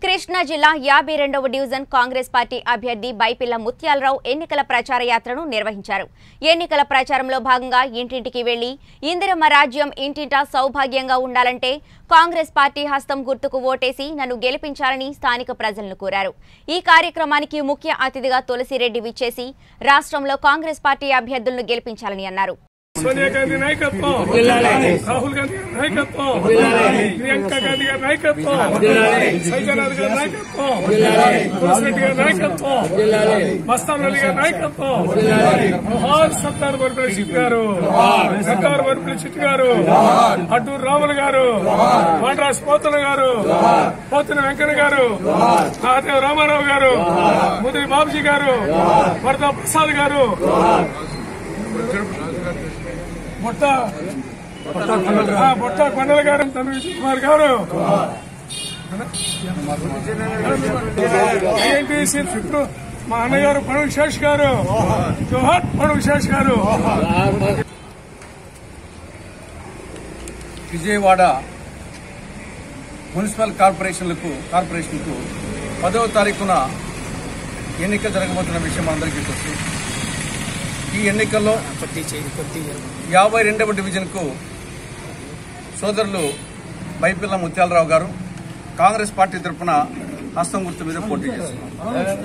కృష్ణా జిల్లా యాభై రెండవ డివిజన్ కాంగ్రెస్ పార్టీ అభ్యర్థి బైపిల్ల ముత్యాలరావు ఎన్నికల ప్రచార యాత్రను నిర్వహించారు ఎన్నికల ప్రచారంలో భాగంగా ఇంటింటికి వెళ్లి ఇందిరమ్మ రాజ్యం ఇంటింటా సౌభాగ్యంగా ఉండాలంటే కాంగ్రెస్ పార్టీ హస్తం గుర్తుకు ఓటేసి నన్ను గెలిపించాలని స్థానిక ప్రజలను కోరారు ఈ కార్యక్రమానికి ముఖ్య అతిథిగా తులసిరెడ్డి విచ్చేసి రాష్ట్రంలో కాంగ్రెస్ పార్టీ అభ్యర్థులను గెలిపించాలని అన్నారు సోనియా గాంధీ నాయకత్వం రాహుల్ గాంధీ గారి నాయకత్వం ప్రియాంక గాంధీ గారి నాయకత్వం సైజనాథ్ గారి నాయకత్వం తులసిరెడ్డి గారి నాయకత్వం మస్తాన్ అలీ గారి నాయకత్వం మహాన్ సర్దార్ వరపల్లి చిట్ గారు సర్దార్ వరపల్లి చిట్ గారు అడ్డూరు రాములు గారు మాండ్రాస్ పోతన గారు పోతున వెంకన్న గారు నాదేవ్ రామారావు గారు ముదిరి బాబుజీ గారు వరదా ప్రసాద్ గారు బొట్ట ఆ, బొట్ట కొండల గారు తన విజయ్ కుమార్ గారు ఐఎన్టీసీ ఇప్పుడు మా అన్నగారు పణు శేష్ గారు జోహార్ పణు శేష్ గారు విజయవాడ మున్సిపల్ కార్పొరేషన్లకు కార్పొరేషన్కు పదవ తారీఖున ఎన్నిక జరగబోతున్న విషయం అందరికీ తెలుసు ఈ ఎన్నికల్లో యాభై రెండవ డివిజన్కు సోదరులు బైపిల్ల ముత్యాలరావు గారు కాంగ్రెస్ పార్టీ తరఫున హస్తం గుర్తు మీద పోటీ చేస్తున్నారు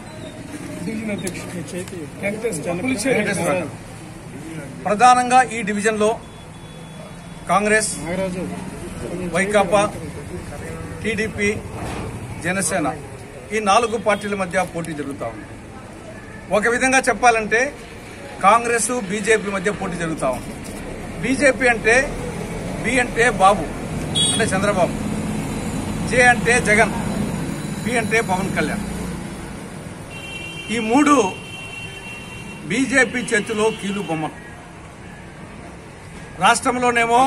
వెంకటేశ్వర గారు. ప్రధానంగా ఈ డివిజన్లో కాంగ్రెస్ వైకాపా టీడీపీ జనసేన ఈ నాలుగు పార్టీల మధ్య పోటీ జరుగుతూ ఉంది ఒక విధంగా చెప్పాలంటే కాంగ్రెస్ బీజేపీ మధ్య పోటీ జరుగుతూ ఉంది బీజేపీ అంటే బి అంటే బాబు అంటే చంద్రబాబు జే అంటే జగన్ పి అంటే పవన్ కళ్యాణ్ ఈ మూడు బీజేపీ చేతిలో కీలు బొమ్మలు రాష్ట్రంలోనేమో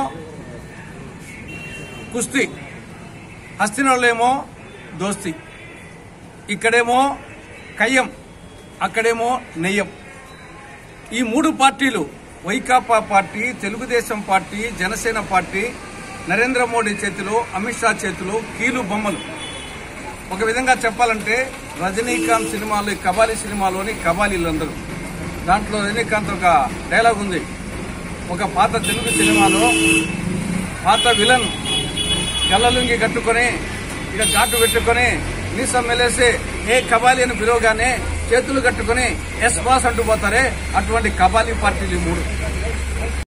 కుస్తీ హస్తినంలోనేమో దోస్తి ఇక్కడేమో కయ్యం అక్కడేమో నెయ్యం ఈ మూడు పార్టీలు Vaikapa party Telugu Desam party Janasena party Narendra Modi చేతిలో అమిత్ షా చేతిలో కీలు బొమ్మలు ఒక విధంగా చెప్పాలంటే రజనీకాంత్ సినిమాలో ఈ కబాలీ సినిమాలోని కబాలీలందరూ దాంట్లో రజనీకాంత్ ఒక డైలాగ్ ఉంది ఒక పాత తెలుగు సినిమాలో పాత విలన్ గల్లలుంగి కట్టుకొని ఇక ఘాటు పెట్టుకొని మీసం మెలేసి ఏ కబాలి అని పిలవగానే చేతులు కట్టుకొని ఎస్ బాస్ అంటూ పోతారే అటువంటి కబాలీ పార్టీలు ఈ మూడు